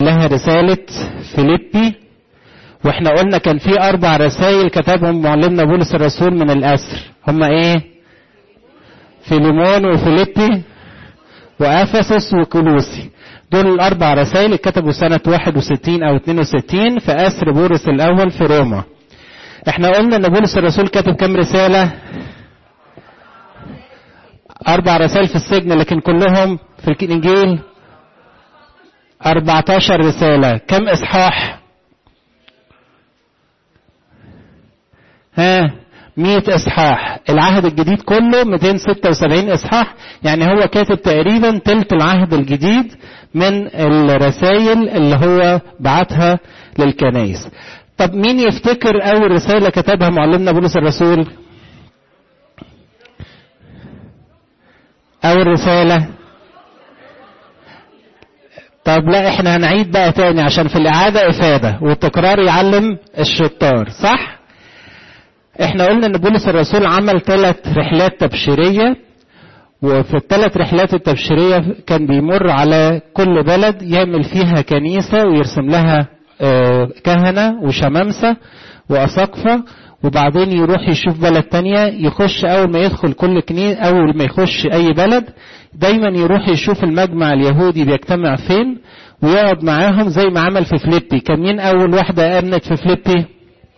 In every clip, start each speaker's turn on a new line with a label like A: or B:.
A: لها رسالة فيليبي واحنا قلنا كان في اربع رسائل كتبهم معلمنا بولس الرسول من الاسر هما ايه فيليمون وفيليبي وافسس وكولوسي دول الاربع رسائل اتكتبوا سنة 61 او 62 في اسر بولس الاول في روما احنا قلنا ان بولس الرسول كتب كام رسالة اربع رسائل في السجن لكن كلهم في الانجيل 14 رسالة كم اصحاح ها 100 اصحاح العهد الجديد كله 276 اصحاح يعني هو كاتب تقريبا تلت العهد الجديد من الرسائل اللي هو بعتها للكنائس طب مين يفتكر اول رسالة كتبها معلمنا بولس الرسول اول رسالة طب لا احنا هنعيد بقى تاني عشان في الاعادة افادة والتكرار يعلم الشطار صح احنا قلنا ان بولس الرسول عمل ثلاث رحلات تبشيرية وفي الثلاث رحلات التبشيرية كان بيمر على كل بلد يعمل فيها كنيسة ويرسم لها كهنة وشمامسة وأساقفة وبعدين يروح يشوف بلد تانية يخش أول ما يدخل كل كنيسة أول ما يخش أي بلد دايما يروح يشوف المجمع اليهودي بيجتمع فين ويقعد معاهم زي ما عمل في فليبي كان مين أول واحدة آمنت في فليبي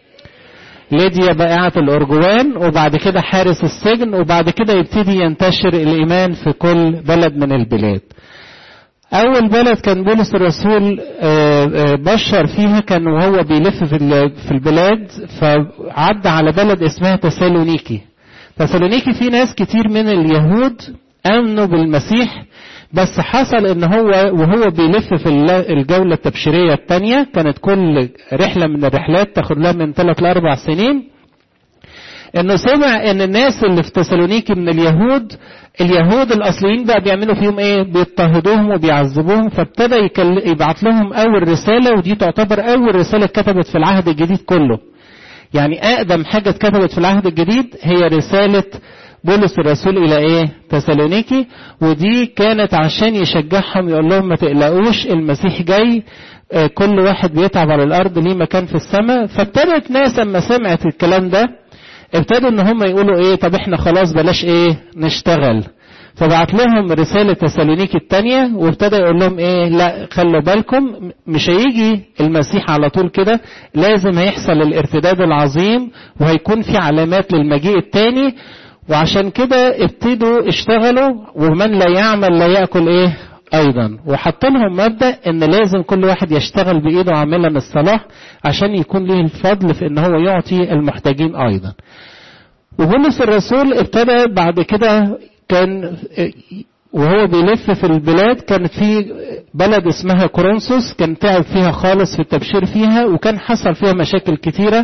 A: ليديا بائعة الأرجوان وبعد كده حارس السجن وبعد كده يبتدي ينتشر الإيمان في كل بلد من البلاد أول بلد كان بولس الرسول بشر فيها كان وهو بيلف في البلاد فعدى على بلد اسمها تسالونيكي تسالونيكي في ناس كتير من اليهود آمنوا بالمسيح بس حصل ان هو وهو بيلف في الجولة التبشيرية الثانية كانت كل رحلة من الرحلات تاخد لها من ثلاث لأربع سنين انه سمع ان الناس اللي في تسالونيكي من اليهود اليهود الاصليين بقى بيعملوا فيهم ايه بيضطهدوهم وبيعذبوهم فابتدى يبعت لهم اول رسالة ودي تعتبر اول رسالة اتكتبت في العهد الجديد كله يعني اقدم حاجة اتكتبت في العهد الجديد هي رسالة بولس الرسول الى ايه تسالونيكي ودي كانت عشان يشجعهم يقول لهم ما تقلقوش المسيح جاي اه كل واحد بيتعب على الارض ليه مكان في السماء فابتدت ناس اما سمعت الكلام ده ابتدوا ان هم يقولوا ايه طب احنا خلاص بلاش ايه نشتغل فبعت لهم رسالة تسالونيكي التانية وابتدى يقول لهم ايه لا خلوا بالكم مش هيجي المسيح على طول كده لازم هيحصل الارتداد العظيم وهيكون في علامات للمجيء التاني وعشان كده ابتدوا اشتغلوا ومن لا يعمل لا يأكل ايه ايضا وحط لهم مبدأ ان لازم كل واحد يشتغل بايده عاملا الصلاح عشان يكون له الفضل في ان هو يعطي المحتاجين ايضا وبولس الرسول ابتدى بعد كده كان وهو بيلف في البلاد كانت في بلد اسمها كورنثوس كان تعب فيها خالص في التبشير فيها وكان حصل فيها مشاكل كتيرة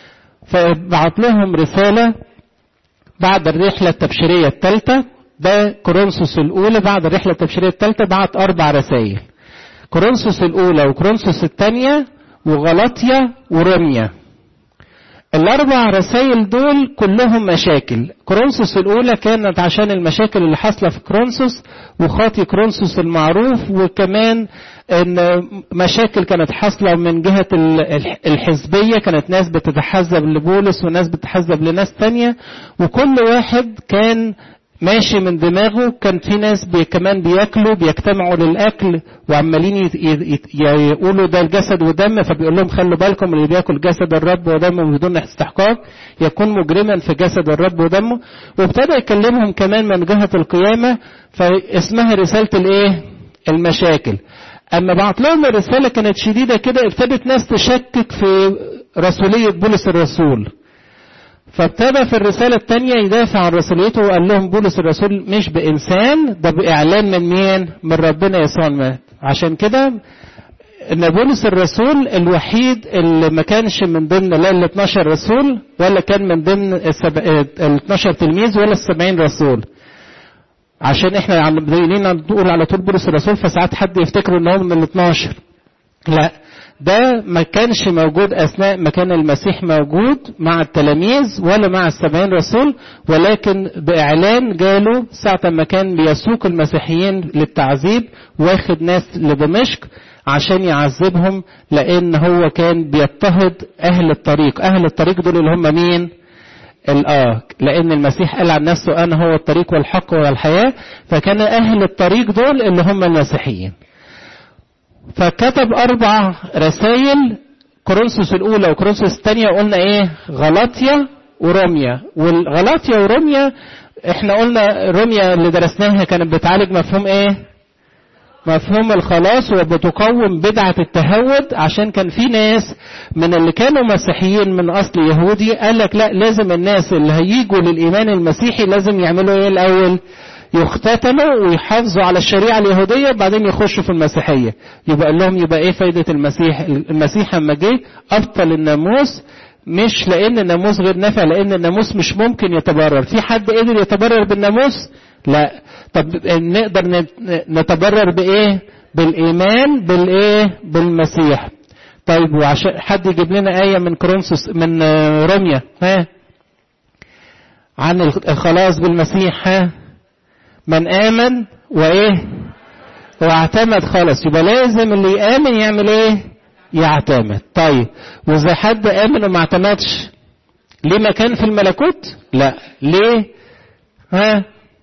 A: فبعت لهم رسالة بعد الرحلة التبشيرية الثالثة ده كورنثوس الأولى بعد الرحلة التبشيرية الثالثة بعت أربع رسائل كورنثوس الأولى وكورنثوس الثانية وغلطيا وروميا الأربع رسائل دول كلهم مشاكل كورنثوس الأولى كانت عشان المشاكل اللي حاصلة في كورنثوس وخاطي كورنثوس المعروف وكمان ان مشاكل كانت حاصلة من جهة الحزبية كانت ناس بتتحزب لبولس وناس بتتحزب لناس تانية وكل واحد كان ماشي من دماغه كان في ناس بي كمان بياكلوا بيجتمعوا للاكل وعمالين يقولوا ده الجسد ودم فبيقول لهم خلوا بالكم اللي بياكل جسد الرب ودمه بدون استحقاق يكون مجرما في جسد الرب ودمه وابتدى يكلمهم كمان من جهه القيامه فاسمها رساله الايه؟ المشاكل. اما بعت لهم الرساله كانت شديده كده ابتدت ناس تشكك في رسوليه بولس الرسول. فابتدى في الرسالة الثانية يدافع عن رسوليته وقال لهم بولس الرسول مش بإنسان ده بإعلان من مين؟ من ربنا يسوع المات عشان كده ان بولس الرسول الوحيد اللي ما كانش من ضمن لا ال 12 رسول ولا كان من ضمن ال 12 تلميذ ولا ال 70 رسول عشان احنا دايرين نقول على طول بولس الرسول فساعات حد يفتكر ان هو من ال 12 لا ده ما كانش موجود أثناء ما كان المسيح موجود مع التلاميذ ولا مع السبعين رسول ولكن بإعلان جاله ساعة ما كان بيسوق المسيحيين للتعذيب واخد ناس لدمشق عشان يعذبهم لان هو كان بيضطهد اهل الطريق اهل الطريق دول اللي هم مين الآه لأن المسيح قال عن نفسه أنا هو الطريق والحق والحياة فكان أهل الطريق دول اللي هم المسيحيين فكتب أربع رسائل كورنثوس الأولى وكورنثوس الثانية قلنا إيه غلاطيا وروميا والغلاطيا وروميا احنا قلنا روميا اللي درسناها كانت بتعالج مفهوم ايه مفهوم الخلاص وبتقوم بدعة التهود عشان كان في ناس من اللي كانوا مسيحيين من أصل يهودي قال لك لا لازم الناس اللي هيجوا للإيمان المسيحي لازم يعملوا إيه الأول يختتنوا ويحافظوا على الشريعة اليهودية بعدين يخشوا في المسيحية يبقى قال لهم يبقى إيه فايدة المسيح المسيح لما جه أبطل الناموس مش لأن الناموس غير نافع لأن الناموس مش ممكن يتبرر في حد قدر يتبرر بالناموس لا طب نقدر نتبرر بايه بالايمان بالايه بالمسيح طيب وعشان حد يجيب لنا ايه من كورنثوس من روميا ها عن الخلاص بالمسيح ها من امن وايه واعتمد خلاص يبقى لازم اللي يامن يعمل ايه يعتمد طيب واذا حد امن وما اعتمدش ليه مكان في الملكوت لا ليه ها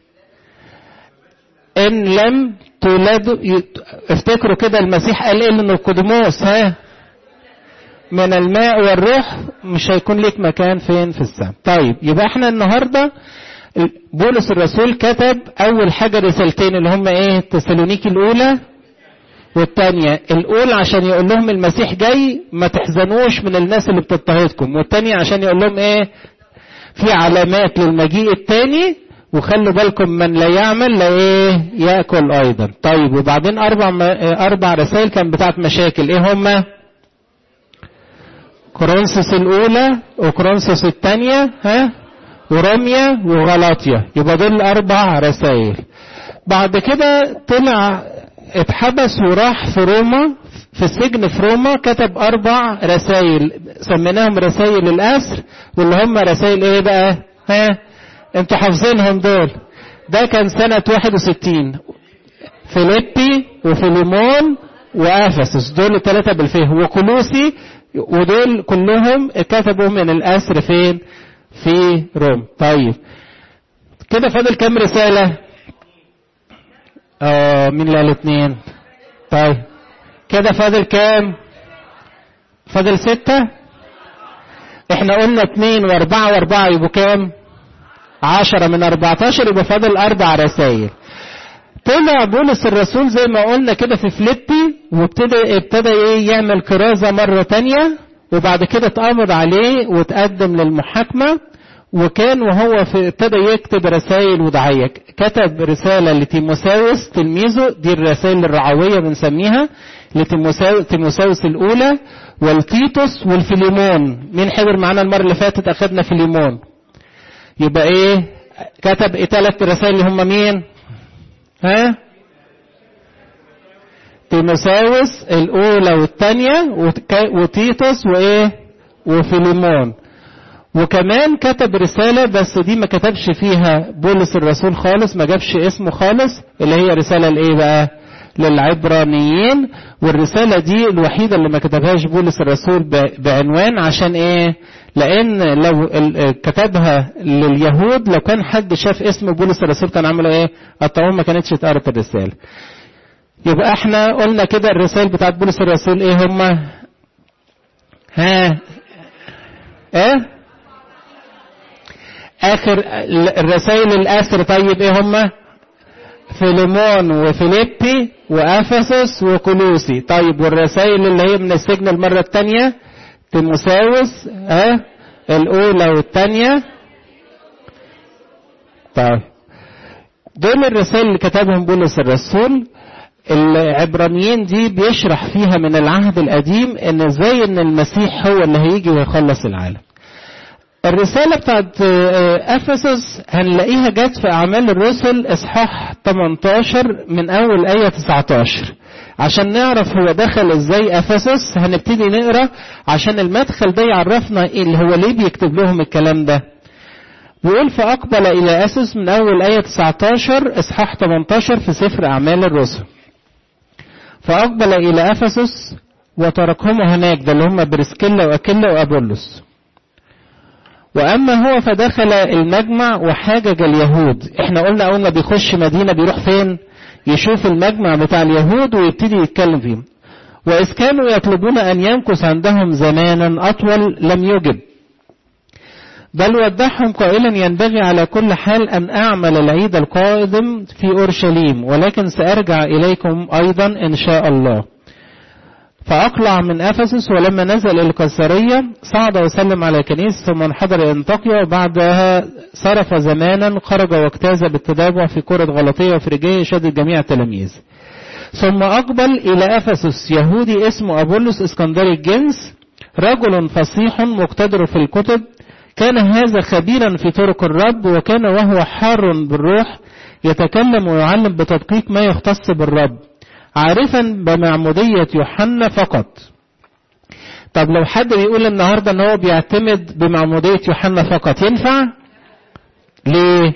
A: ان لم تولدوا افتكروا كده المسيح قال ايه لنقدموس ها من الماء والروح مش هيكون ليك مكان فين في السماء طيب يبقى احنا النهارده بولس الرسول كتب اول حاجه رسالتين اللي هم ايه تسالونيكي الاولى والتانية الأولى عشان يقول لهم المسيح جاي ما تحزنوش من الناس اللي بتضطهدكم والتانية عشان يقول لهم ايه في علامات للمجيء التاني وخلوا بالكم من لا يعمل لا ايه ياكل ايضا طيب وبعدين اربع اربع رسائل كان بتاعت مشاكل ايه هما كورنثوس الاولى وكورنثوس الثانيه ها وروميا وغلاطيا يبقى دول اربع رسائل بعد كده طلع اتحبس وراح في روما في السجن في روما كتب اربع رسائل سميناهم رسائل الاسر واللي هم رسائل ايه بقى ها انتوا حافظينهم دول ده كان سنة 61 فيليبي وفيليمون وافسس دول الثلاثة بالفيه وكلوسي ودول كلهم كتبوا من الاسر فين في روم طيب كده فاضل كام رسالة اه مين اللي قال اتنين طيب كده فاضل كام فاضل ستة احنا قلنا اتنين واربعة واربعة يبقوا كام عشرة من اربعتاشر يبقى فاضل اربع رسائل طلع بولس الرسول زي ما قلنا كده في فليبي وابتدى ابتدى ايه يعمل كرازة مرة تانية وبعد كده اتقبض عليه وتقدم للمحاكمة وكان وهو في ابتدى يكتب رسائل ودعاية كتب رسالة لتيموساوس تلميذه دي الرسائل الرعوية بنسميها لتيموساوس الأولى والتيتوس والفيليمون مين حضر معانا المرة اللي فاتت أخدنا فيليمون يبقى إيه كتب إيه ثلاث رسائل اللي هم مين ها تيموساوس الأولى والثانية وتيتوس وإيه وفيليمون وكمان كتب رسالة بس دي ما كتبش فيها بولس الرسول خالص ما جابش اسمه خالص اللي هي رسالة الايه بقى للعبرانيين والرسالة دي الوحيدة اللي ما كتبهاش بولس الرسول بعنوان عشان ايه لان لو كتبها لليهود لو كان حد شاف اسم بولس الرسول كان عمله ايه الطعام ما كانتش اتقرت الرسالة يبقى احنا قلنا كده الرسائل بتاعت بولس الرسول ايه هما ها ايه اخر الرسائل الاخر طيب ايه هما فيليمون وفيليبي وافسس وكلوسي طيب والرسائل اللي هي من السجن المره الثانيه تيموساوس ها أه؟ الاولى والثانيه طيب دول الرسائل اللي كتبهم بولس الرسول العبرانيين دي بيشرح فيها من العهد القديم ان ازاي ان المسيح هو اللي هيجي ويخلص العالم الرسالة بتاعت أفسس هنلاقيها جت في أعمال الرسل إصحاح 18 من أول آية 19 عشان نعرف هو دخل إزاي أفسس هنبتدي نقرأ عشان المدخل ده يعرفنا إيه اللي هو ليه بيكتب لهم الكلام ده بيقول فأقبل إلى أسس من أول آية 19 إصحاح 18 في سفر أعمال الرسل فأقبل إلى أفسس وتركهم هناك ده اللي هم برسكيلا وأكيلا وأبولس وأما هو فدخل المجمع وحاجج اليهود احنا قلنا أول ما بيخش مدينة بيروح فين يشوف المجمع بتاع اليهود ويبتدي يتكلم فيهم وإذ كانوا يطلبون أن يمكث عندهم زمانا أطول لم يجب بل ودعهم قائلا ينبغي على كل حال أن أعمل العيد القادم في أورشليم ولكن سأرجع إليكم أيضا إن شاء الله فأقلع من أفسس ولما نزل إلى القيصرية صعد وسلم على كنيسة ثم انحدر أنطاكيا وبعدها صرف زمانا خرج واجتاز بالتتابع في كرة غلطية وفريجية يشدد جميع التلاميذ ثم أقبل إلى أفسس يهودي اسمه أبولس اسكندري الجنس رجل فصيح مقتدر في الكتب كان هذا خبيرا في طرق الرب وكان وهو حار بالروح يتكلم ويعلم بتدقيق ما يختص بالرب عارفا بمعمودية يوحنا فقط طب لو حد بيقول النهارده ان هو بيعتمد بمعمودية يوحنا فقط ينفع؟ ليه؟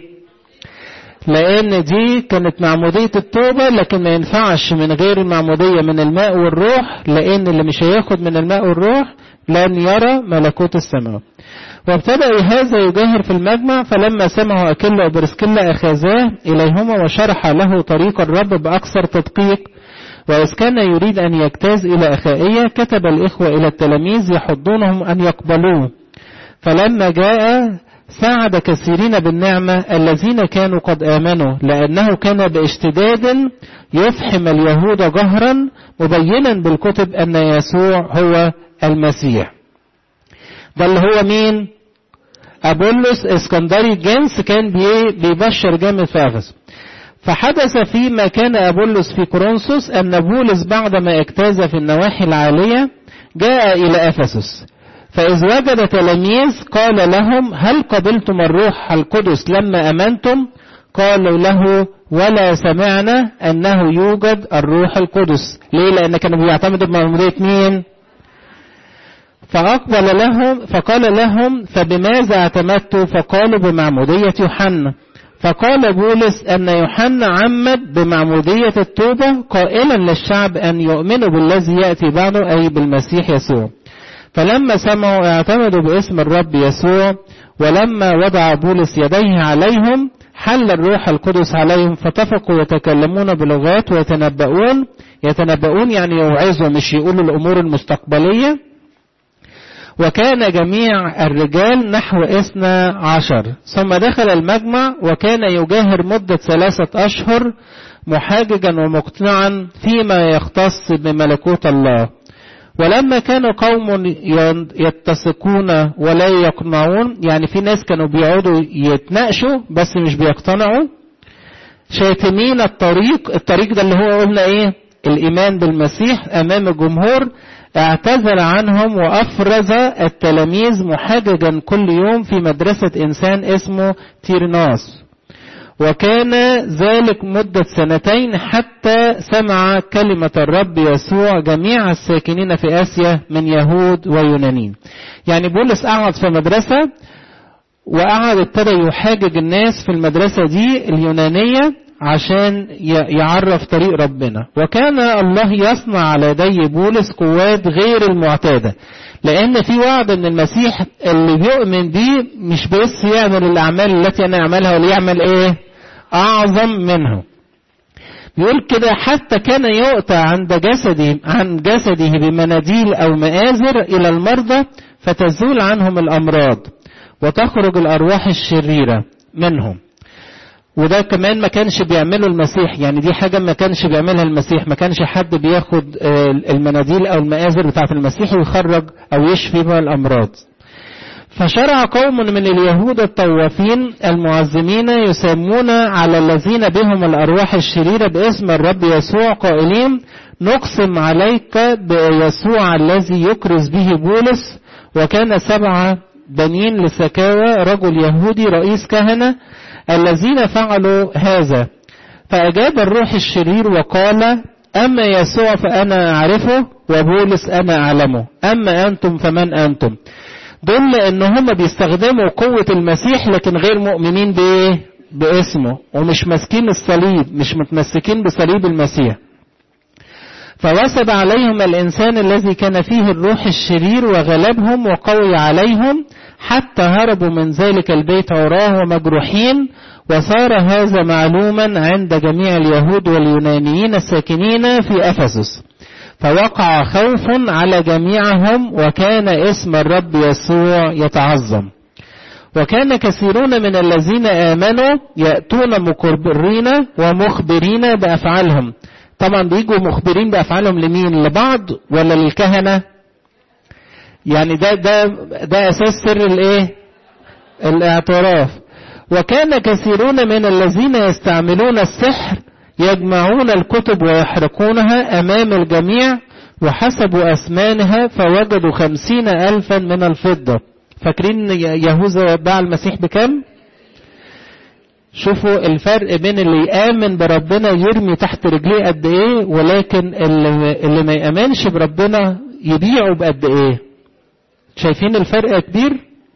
A: لأن دي كانت معمودية التوبة لكن ما ينفعش من غير المعمودية من الماء والروح لأن اللي مش هياخد من الماء والروح لن يرى ملكوت السماء. وابتدأ هذا يجاهر في المجمع فلما سمعوا أكيلا وبرسكيلا أخذاه إليهما وشرح له طريق الرب بأكثر تدقيق وإذ كان يريد أن يجتاز إلى أخائية كتب الإخوة إلى التلاميذ يحضونهم أن يقبلوه فلما جاء ساعد كثيرين بالنعمة الذين كانوا قد آمنوا لأنه كان باشتداد يفحم اليهود جهرا مبينا بالكتب أن يسوع هو المسيح ده اللي هو مين أبولس اسكندري الجنس كان بيبشر جامد في أفسس فحدث فيما كان أبولس في كورنثوس أن بولس بعدما اجتاز في النواحي العالية جاء إلى أفسس فإذ وجد تلاميذ قال لهم هل قبلتم الروح القدس لما أمنتم قالوا له ولا سمعنا أنه يوجد الروح القدس ليه لأن كانوا بيعتمدوا بمعمودية مين فأقبل لهم فقال لهم فبماذا اعتمدتوا فقالوا بمعمودية يوحنا فقال بولس أن يوحنا عمد بمعمودية التوبة قائلا للشعب أن يؤمنوا بالذي يأتي بعده أي بالمسيح يسوع فلما سمعوا اعتمدوا باسم الرب يسوع ولما وضع بولس يديه عليهم حل الروح القدس عليهم فطفقوا يتكلمون بلغات ويتنبؤون يتنبؤون يعني يوعظوا مش يقولوا الأمور المستقبلية وكان جميع الرجال نحو اثنى عشر ثم دخل المجمع وكان يجاهر مدة ثلاثة أشهر محاججا ومقتنعا فيما يختص بملكوت الله ولما كانوا قوم يتسقون ولا يقنعون يعني في ناس كانوا بيقعدوا يتناقشوا بس مش بيقتنعوا شاتمين الطريق الطريق ده اللي هو قلنا ايه الايمان بالمسيح امام الجمهور اعتذر عنهم وافرز التلاميذ محاججا كل يوم في مدرسة انسان اسمه تيرناس وكان ذلك مدة سنتين حتى سمع كلمة الرب يسوع جميع الساكنين في آسيا من يهود ويونانيين يعني بولس قعد في مدرسة وقعد ابتدى يحاجج الناس في المدرسة دي اليونانية عشان يعرف طريق ربنا وكان الله يصنع على يدي بولس قوات غير المعتادة لأن في وعد أن المسيح اللي بيؤمن بيه مش بس يعمل الأعمال التي أنا أعملها ولا يعمل إيه أعظم منه بيقول كده حتى كان يؤتى عند جسده عن جسده بمناديل أو مآزر إلى المرضى فتزول عنهم الأمراض وتخرج الأرواح الشريرة منهم وده كمان ما كانش بيعمله المسيح يعني دي حاجة ما كانش بيعملها المسيح ما كانش حد بياخد المناديل أو المآزر بتاعة المسيح ويخرج أو يشفي بها الأمراض فشرع قوم من اليهود الطوافين المعزمين يسمون على الذين بهم الأرواح الشريرة باسم الرب يسوع قائلين نقسم عليك بيسوع الذي يكرز به بولس وكان سبعة بنين لسكاوى رجل يهودي رئيس كهنة الذين فعلوا هذا فأجاب الروح الشرير وقال أما يسوع فأنا أعرفه وبولس أنا أعلمه أما أنتم فمن أنتم دول ان هم بيستخدموا قوة المسيح لكن غير مؤمنين بايه باسمه ومش ماسكين الصليب مش متمسكين بصليب المسيح فوسب عليهم الإنسان الذي كان فيه الروح الشرير وغلبهم وقوي عليهم حتى هربوا من ذلك البيت عراه ومجروحين وصار هذا معلوما عند جميع اليهود واليونانيين الساكنين في أفسس فوقع خوف على جميعهم وكان اسم الرب يسوع يتعظم وكان كثيرون من الذين آمنوا يأتون مقرين ومخبرين بأفعالهم طبعا بيجوا مخبرين بأفعالهم لمين لبعض ولا للكهنة يعني ده ده ده أساس سر الإيه الاعتراف وكان كثيرون من الذين يستعملون السحر يجمعون الكتب ويحرقونها أمام الجميع وحسبوا أثمانها فوجدوا خمسين ألفا من الفضة فاكرين يهوذا باع المسيح بكم شوفوا الفرق بين اللي يآمن بربنا يرمي تحت رجليه قد ايه ولكن اللي, اللي ما يآمنش بربنا يبيعه بقد ايه شايفين الفرق كبير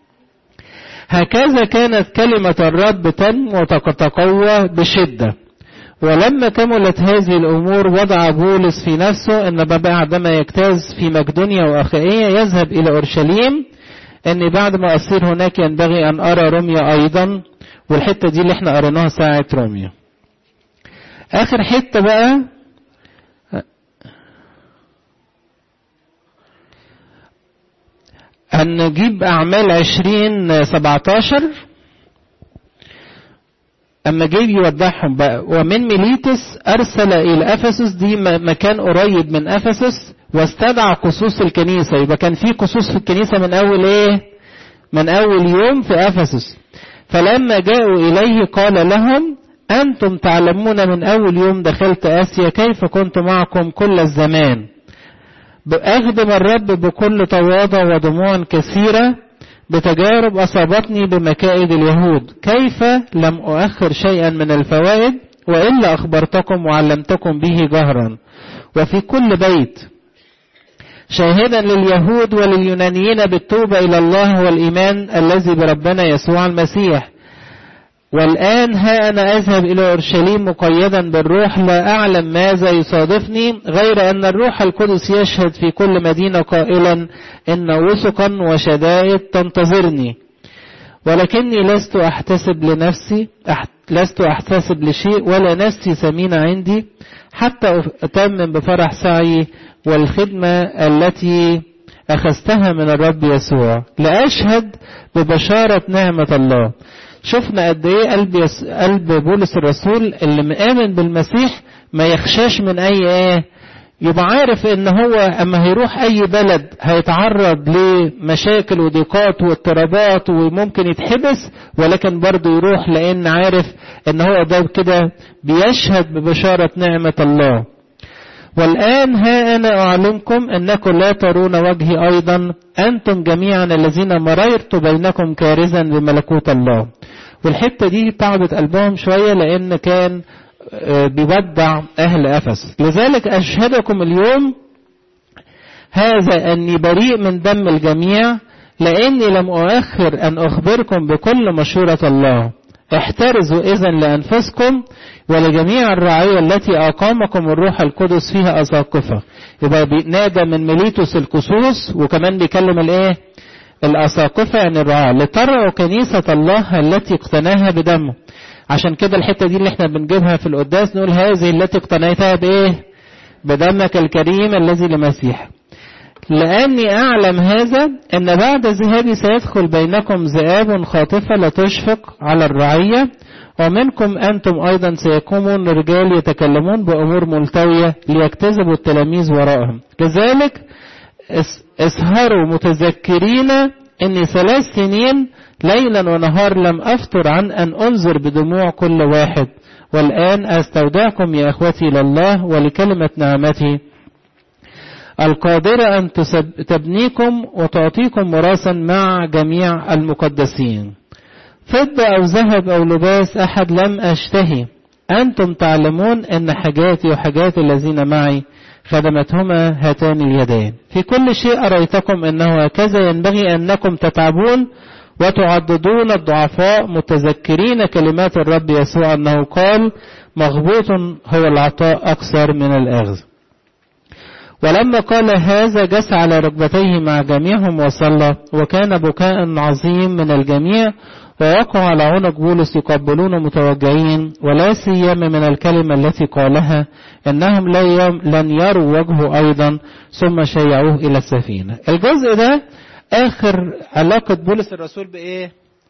A: هكذا كانت كلمة الرب تنمو وتتقوى بشدة ولما كملت هذه الأمور وضع بولس في نفسه أن بعدما يجتاز في مقدونيا وأخائية يذهب إلى أورشليم أني بعد ما أصير هناك ينبغي أن أرى روميا أيضا والحتة دي اللي احنا قريناها ساعة روميا آخر حتة بقى هنجيب أعمال عشرين سبعتاشر أما جاي يوضحهم بقى ومن ميليتس أرسل إلى أفسس دي مكان قريب من أفسس واستدعى قصوص الكنيسة يبقى كان في قصوص في الكنيسة من أول إيه؟ من أول يوم في أفسس فلما جاءوا إليه قال لهم أنتم تعلمون من أول يوم دخلت آسيا كيف كنت معكم كل الزمان أخدم الرب بكل تواضع ودموع كثيرة بتجارب أصابتني بمكائد اليهود كيف لم أؤخر شيئا من الفوائد وإلا أخبرتكم وعلمتكم به جهرا وفي كل بيت شاهدا لليهود ولليونانيين بالتوبة إلى الله والإيمان الذي بربنا يسوع المسيح والآن ها أنا أذهب إلى أورشليم مقيدا بالروح لا أعلم ماذا يصادفني غير أن الروح القدس يشهد في كل مدينة قائلا إن وثقا وشدائد تنتظرني ولكني لست أحتسب لنفسي أحت لست أحتسب لشيء ولا نفسي ثمينة عندي حتى أتمم بفرح سعي والخدمة التي أخذتها من الرب يسوع لأشهد ببشارة نعمة الله شفنا قد ايه قلب يس... قلب بولس الرسول اللي مآمن بالمسيح ما يخشاش من اي ايه يبقى عارف ان هو اما هيروح اي بلد هيتعرض لمشاكل وضيقات واضطرابات وممكن يتحبس ولكن برضه يروح لان عارف ان هو ده كده بيشهد ببشارة نعمة الله والآن ها أنا أعلمكم أنكم لا ترون وجهي أيضا أنتم جميعا الذين مررت بينكم كارزا لملكوت الله والحتة دي تعبت قلبهم شوية لأن كان بيودع أهل أفس لذلك أشهدكم اليوم هذا أني بريء من دم الجميع لأني لم أؤخر أن أخبركم بكل مشورة الله احترزوا إذا لأنفسكم ولجميع الرعية التي أقامكم الروح القدس فيها أساقفة يبقى نادى من ميليتوس الكسوس وكمان بيكلم الايه الأساقفة يعني الرعاة لترعوا كنيسة الله التي اقتناها بدمه عشان كده الحتة دي اللي احنا بنجيبها في القداس نقول هذه التي اقتنيتها بايه بدمك الكريم الذي لمسيح لأني أعلم هذا أن بعد ذهابي سيدخل بينكم ذئاب خاطفة لا تشفق على الرعية ومنكم أنتم أيضا سيكونون رجال يتكلمون بأمور ملتوية ليجتذبوا التلاميذ وراءهم كذلك اسهروا متذكرين أني ثلاث سنين ليلا ونهار لم أفتر عن أن أنظر بدموع كل واحد والآن أستودعكم يا أخوتي لله ولكلمة نعمته القادرة أن تبنيكم وتعطيكم مراسا مع جميع المقدسين فضة أو ذهب أو لباس أحد لم أشتهي أنتم تعلمون أن حاجاتي وحاجات الذين معي خدمتهما هاتان اليدين في كل شيء أريتكم أنه هكذا ينبغي أنكم تتعبون وتعددون الضعفاء متذكرين كلمات الرب يسوع أنه قال مغبوط هو العطاء أكثر من الأخذ ولما قال هذا جس على ركبتيه مع جميعهم وصلى وكان بكاء عظيم من الجميع ووقعوا على عنق بولس يقبلون متوجعين ولا سيما من الكلمة التي قالها انهم لن يروا وجهه ايضا ثم شيعوه الى السفينة الجزء ده اخر علاقة بولس الرسول بايه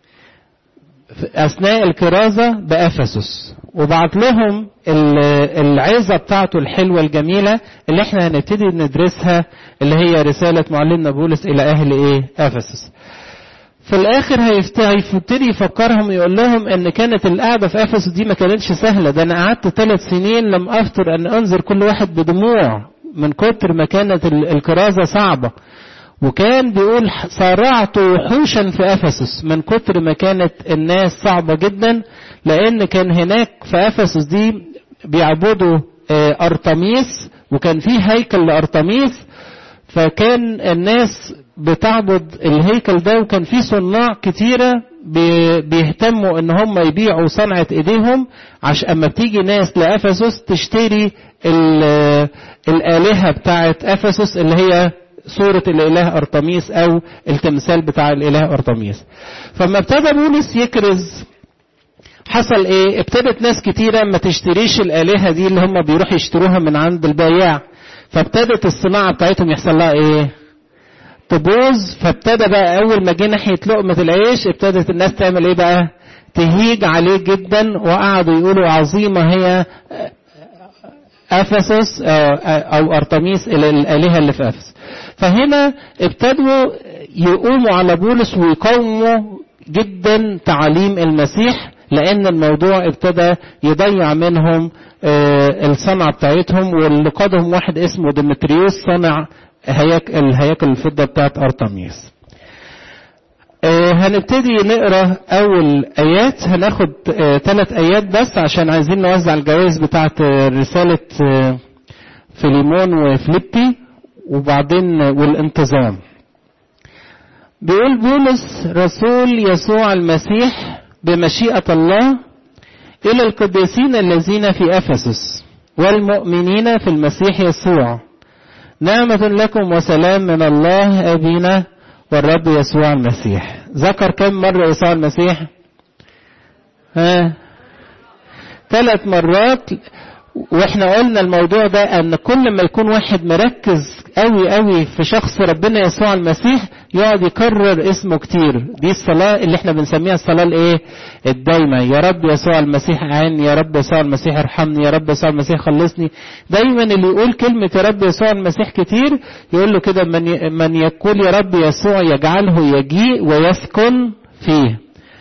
A: اثناء الكرازة بافسس وبعت لهم العظة بتاعته الحلوة الجميلة اللي احنا هنبتدي ندرسها اللي هي رسالة معلمنا بولس الى اهل ايه افسس في الاخر هيبتدي يفكرهم يقول لهم ان كانت القعده في افسس دي ما كانتش سهله ده انا قعدت ثلاث سنين لم افتر ان انذر كل واحد بدموع من كتر ما كانت الكرازه صعبه وكان بيقول صارعت وحوشا في افسس من كتر ما كانت الناس صعبه جدا لان كان هناك في افسس دي بيعبدوا ارتميس وكان في هيكل لارتميس فكان الناس بتعبد الهيكل ده وكان في صناع كتيرة بيهتموا ان هم يبيعوا صنعة ايديهم عشان اما بتيجي ناس لافسس تشتري الالهة بتاعة افسس اللي هي صورة الاله ارتميس او التمثال بتاع الاله ارتميس فما ابتدى بولس يكرز حصل ايه ابتدت ناس كتيرة ما تشتريش الالهة دي اللي هم بيروحوا يشتروها من عند البياع فابتدت الصناعة بتاعتهم يحصل لها ايه تبوظ فابتدى بقى اول ما جه ناحيه لقمه العيش ابتدت الناس تعمل ايه بقى تهيج عليه جدا وقعدوا يقولوا عظيمه هي افسس او ارتميس الالهه اللي في افس فهنا ابتدوا يقوموا على بولس ويقاوموا جدا تعاليم المسيح لان الموضوع ابتدى يضيع منهم الصنعه بتاعتهم واللي قادهم واحد اسمه ديمتريوس صنع هياكل الهياكل الفضة بتاعت أرتميس آه هنبتدي نقرا اول ايات هناخد آه ثلاث ايات بس عشان عايزين نوزع الجوائز بتاعت آه رساله فيليمون وفليبي وبعدين والانتظام بيقول بولس رسول يسوع المسيح بمشيئه الله الى القديسين الذين في افسس والمؤمنين في المسيح يسوع نعمة لكم وسلام من الله أبينا والرب يسوع المسيح ذكر كم مرة يسوع المسيح ها ثلاث مرات واحنا قلنا الموضوع ده ان كل ما يكون واحد مركز قوي قوي في شخص ربنا يسوع المسيح يقعد يكرر اسمه كتير دي الصلاة اللي احنا بنسميها الصلاة الايه الدايمة يا رب يسوع المسيح عيني يا رب يسوع المسيح ارحمني يا رب يسوع المسيح خلصني دايما اللي يقول كلمة يا رب يسوع المسيح كتير يقول له كده من, من يقول يا رب يسوع يجعله يجيء ويسكن فيه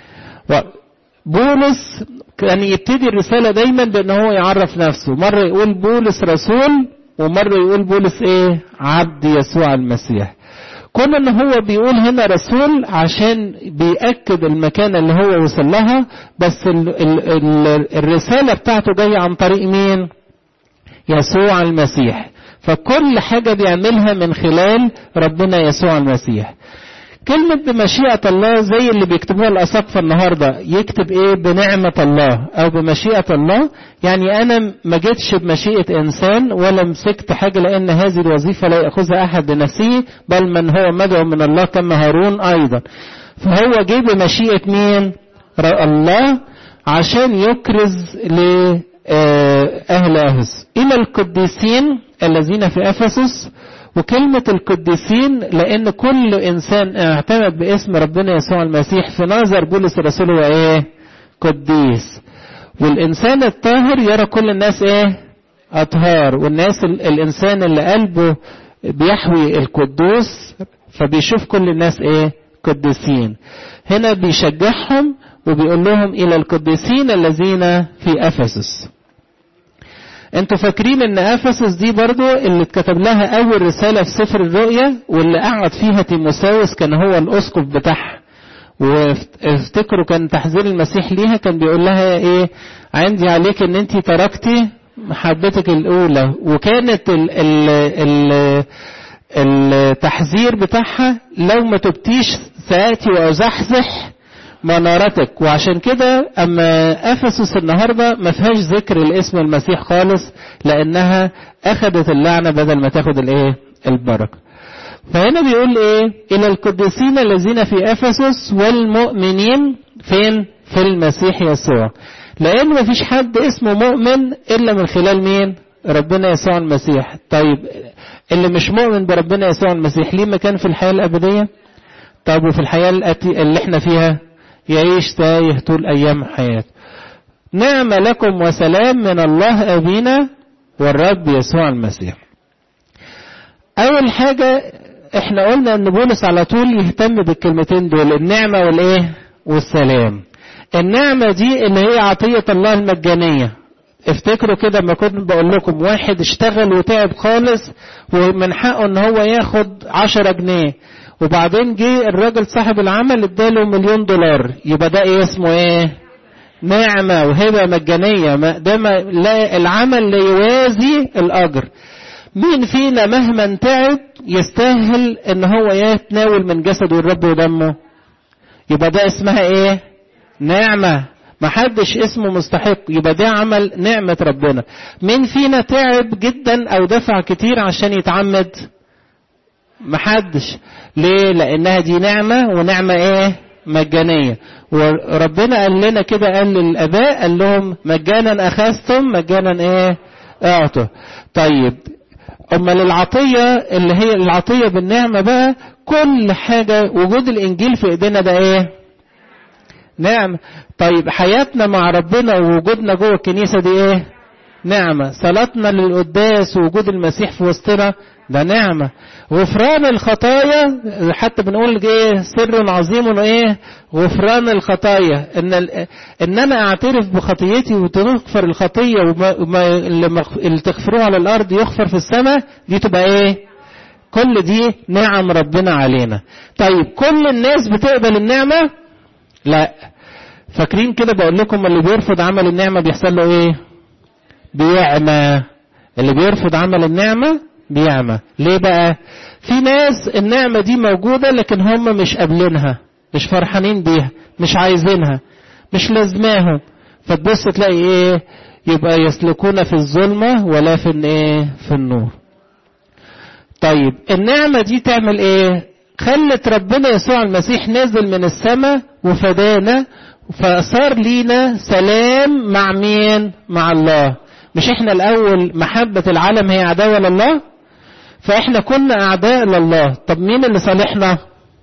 A: بولس كان يبتدي الرسالة دايما بان هو يعرف نفسه مرة يقول بولس رسول ومرة يقول بولس ايه عبد يسوع المسيح كون ان هو بيقول هنا رسول عشان بيأكد المكانة اللي هو وصل لها بس ال ال ال الرسالة بتاعته جاية عن طريق مين يسوع المسيح فكل حاجة بيعملها من خلال ربنا يسوع المسيح كلمة بمشيئة الله زي اللي بيكتبوها الأساقفة النهاردة يكتب إيه بنعمة الله أو بمشيئة الله يعني أنا ما جيتش بمشيئة إنسان ولا مسكت حاجة لأن هذه الوظيفة لا يأخذها أحد لنفسه بل من هو مدعو من الله كما هارون أيضا فهو جه بمشيئة مين الله عشان يكرز لأهل أفس إلى القديسين الذين في أفسس وكلمة القديسين لأن كل إنسان اعتمد باسم ربنا يسوع المسيح في نظر بولس الرسول هو إيه؟ قديس. والإنسان الطاهر يرى كل الناس إيه؟ أطهار، والناس الإنسان اللي قلبه بيحوي القدوس فبيشوف كل الناس إيه؟ قديسين. هنا بيشجعهم وبيقول لهم إلى القديسين الذين في أفسس. انتوا فاكرين ان افسس دي برضو اللي اتكتب لها اول رسالة في سفر الرؤيا واللي قعد فيها تيموساوس كان هو الاسقف بتاعها وافتكروا كان تحذير المسيح ليها كان بيقول لها ايه عندي عليك ان انت تركتي محبتك الاولى وكانت ال ال ال التحذير بتاعها لو ما تبتيش سآتي وأزحزح منارتك وعشان كده اما افسس النهارده ما فيهاش ذكر الاسم المسيح خالص لانها اخذت اللعنه بدل ما تاخد الايه البركه فهنا بيقول ايه الى القديسين الذين في افسس والمؤمنين فين في المسيح يسوع لان ما فيش حد اسمه مؤمن الا من خلال مين ربنا يسوع المسيح طيب اللي مش مؤمن بربنا يسوع المسيح ليه مكان في الحياه الابديه طب وفي الحياه الأتي اللي احنا فيها يعيش تايه طول ايام حياته نعم لكم وسلام من الله ابينا والرب يسوع المسيح اول حاجه احنا قلنا ان بولس على طول يهتم بالكلمتين دول النعمه والايه والسلام النعمه دي اللي هي عطيه الله المجانيه افتكروا كده لما كنت بقول لكم واحد اشتغل وتعب خالص ومن حقه ان هو ياخد عشرة جنيه وبعدين جه الراجل صاحب العمل اداله مليون دولار يبقى ده ايه اسمه ايه نعمة وهبة مجانية ما ده ما لا العمل لا يوازي الأجر مين فينا مهما تعب يستاهل ان هو يتناول من جسده الرب ودمه يبقى ده اسمها ايه نعمة محدش اسمه مستحق يبقى ده عمل نعمة ربنا مين فينا تعب جدا او دفع كتير عشان يتعمد محدش ليه لانها دي نعمة ونعمة ايه مجانية وربنا قال لنا كده قال للاباء قال لهم مجانا اخذتم مجانا ايه اعطوا طيب امال العطية اللي هي العطية بالنعمة بقى كل حاجة وجود الانجيل في ايدينا ده ايه نعم طيب حياتنا مع ربنا ووجودنا جوه الكنيسة دي ايه نعمة صلاتنا للقداس ووجود المسيح في وسطنا ده نعمة غفران الخطايا حتى بنقول ايه سر عظيم ايه غفران الخطايا ان ان انا اعترف بخطيتي وتغفر الخطية وما اللي تغفروه على الارض يغفر في السماء دي تبقى ايه كل دي نعم ربنا علينا طيب كل الناس بتقبل النعمة لا فاكرين كده بقول لكم اللي بيرفض عمل النعمة بيحصل له ايه بيعمى اللي بيرفض عمل النعمة بيعمى ليه بقى في ناس النعمة دي موجودة لكن هم مش قابلينها مش فرحانين بيها مش عايزينها مش لازماهم فتبص تلاقي ايه يبقى يسلكون في الظلمة ولا في ايه في النور طيب النعمة دي تعمل ايه خلت ربنا يسوع المسيح نزل من السماء وفدانا فصار لينا سلام مع مين مع الله مش احنا الاول محبة العالم هي عداوة لله فاحنا كنا اعداء لله طب مين اللي صالحنا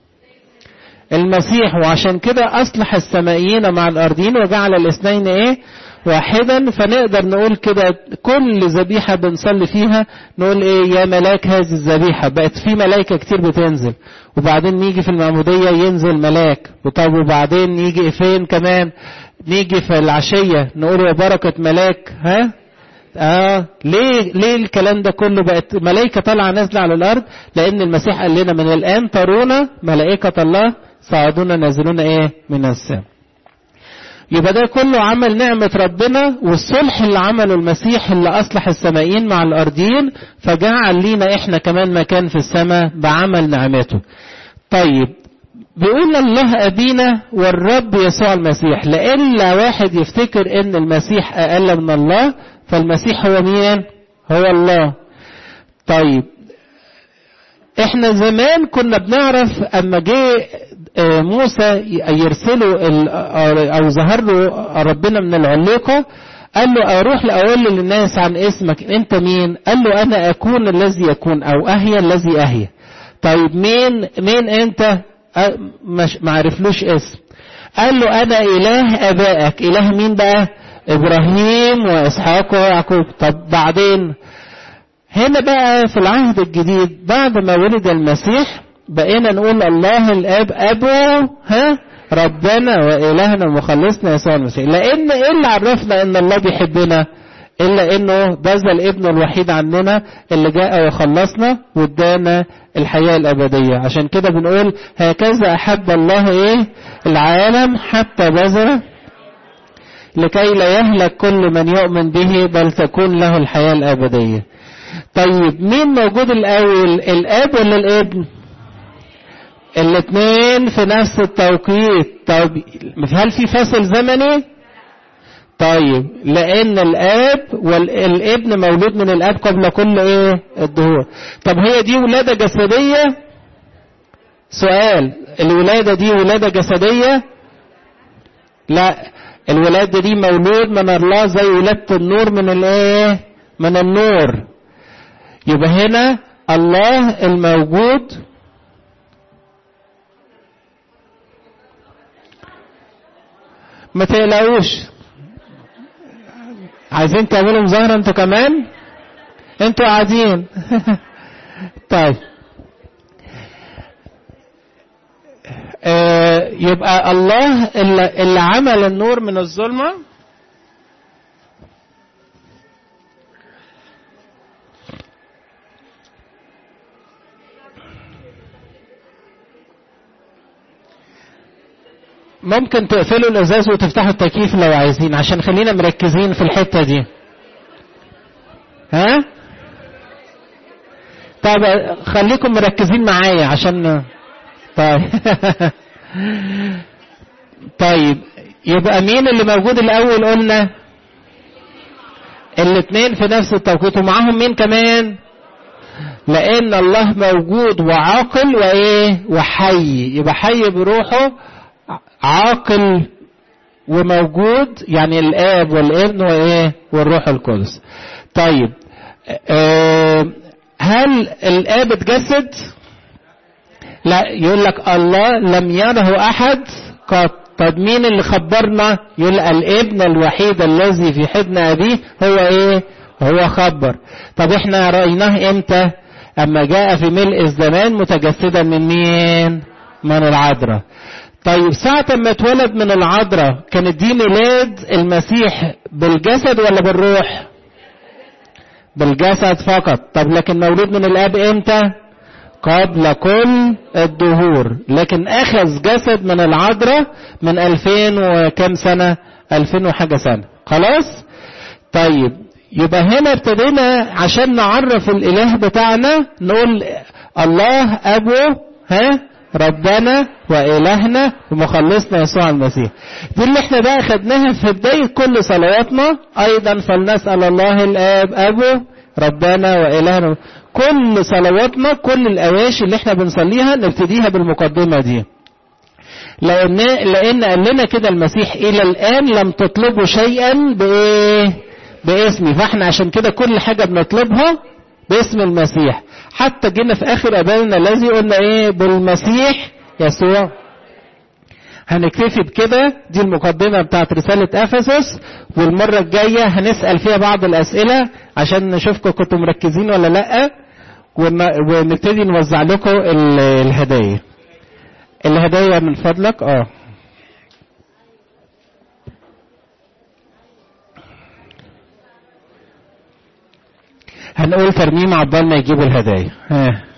A: المسيح وعشان كده اصلح السمائيين مع الارضيين وجعل الاثنين ايه واحدا فنقدر نقول كده كل ذبيحة بنصلي فيها نقول ايه يا ملاك هذه الذبيحة بقت في ملائكة كتير بتنزل وبعدين نيجي في المعمودية ينزل ملاك وطب وبعدين نيجي فين كمان نيجي في العشية نقول يا بركة ملاك ها اه ليه ليه الكلام ده كله بقت ملائكة طالعة نازلة على الأرض لأن المسيح قال لنا من الآن ترون ملائكة الله صاعدون نازلون إيه من السماء يبقى ده كله عمل نعمة ربنا والصلح اللي عمله المسيح اللي أصلح السمائيين مع الأرضيين فجعل لينا إحنا كمان مكان في السماء بعمل نعمته طيب بيقول الله أبينا والرب يسوع المسيح لإلا واحد يفتكر إن المسيح أقل من الله فالمسيح هو مين هو الله طيب احنا زمان كنا بنعرف اما جه موسى يرسله او ظهر له ربنا من العليقه قال له اروح لاقول للناس عن اسمك انت مين قال له انا اكون الذي يكون او اهيا الذي اهيا طيب مين مين انت مش ما عرفلوش اسم قال له انا اله ابائك اله مين بقى ابراهيم واسحاق ويعقوب طب بعدين هنا بقى في العهد الجديد بعد ما ولد المسيح بقينا نقول الله الاب ابو ها ربنا والهنا ومخلصنا يسوع المسيح لان ايه اللي عرفنا ان الله بيحبنا الا انه بذل ابنه الوحيد عننا اللي جاء وخلصنا وادانا الحياه الابديه عشان كده بنقول هكذا احب الله ايه العالم حتى بذل لكي لا يهلك كل من يؤمن به بل تكون له الحياه الابديه طيب مين موجود الاول الاب ولا الابن الاثنين في نفس التوقيت طيب هل في فاصل زمني طيب لان الاب والابن مولود من الاب قبل كل ايه الدهور طب هي دي ولادة جسدية سؤال الولادة دي ولادة جسدية لا الولادة دي مولود من الله زي ولادة النور من الايه من النور يبقى هنا الله الموجود ما تقلقوش عايزين تعملوا مظاهرة انتوا كمان انتوا قاعدين طيب آه يبقى الله اللي, اللي عمل النور من الظلمة ممكن تقفلوا الازاز وتفتحوا التكييف لو عايزين عشان خلينا مركزين في الحتة دي ها طب خليكم مركزين معايا عشان طيب طيب يبقى مين اللي موجود الاول قلنا الاثنين في نفس التوقيت ومعاهم مين كمان لان الله موجود وعاقل وايه وحي يبقى حي بروحه عاقل وموجود يعني الاب والابن وايه والروح القدس طيب أه هل الاب اتجسد لا يقول لك الله لم يره احد قط طب مين اللي خبرنا يقول الابن الوحيد الذي في حضن ابيه هو ايه هو خبر طب احنا رايناه امتى اما جاء في ملء الزمان متجسدا من مين من العذراء طيب ساعة ما اتولد من العذراء كانت دي ميلاد المسيح بالجسد ولا بالروح بالجسد فقط طب لكن مولود من الاب امتى قبل كل الدهور لكن اخذ جسد من العذراء من الفين وكم سنة الفين وحاجة سنة خلاص طيب يبقى هنا ابتدينا عشان نعرف الاله بتاعنا نقول الله ابو ها ربنا وإلهنا ومخلصنا يسوع المسيح دي اللي احنا بقى خدناها في بداية كل صلواتنا أيضا فلنسأل الله الآب أبو ربنا وإلهنا كل صلواتنا كل الأواشي اللي احنا بنصليها نبتديها بالمقدمة دي لأن لأن قال لنا كده المسيح إلى الآن لم تطلبوا شيئا بإيه؟ باسمي فاحنا عشان كده كل حاجة بنطلبها باسم المسيح حتى جينا في اخر ابائنا الذي قلنا ايه بالمسيح يسوع هنكتفي بكده دي المقدمة بتاعت رسالة افسس والمرة الجاية هنسأل فيها بعض الاسئلة عشان نشوفكم كنتوا مركزين ولا لا ونبتدي نوزع لكم الهدايا الهدايا من فضلك اه هنقول ترميم عقبال ما يجيبوا الهدايا ها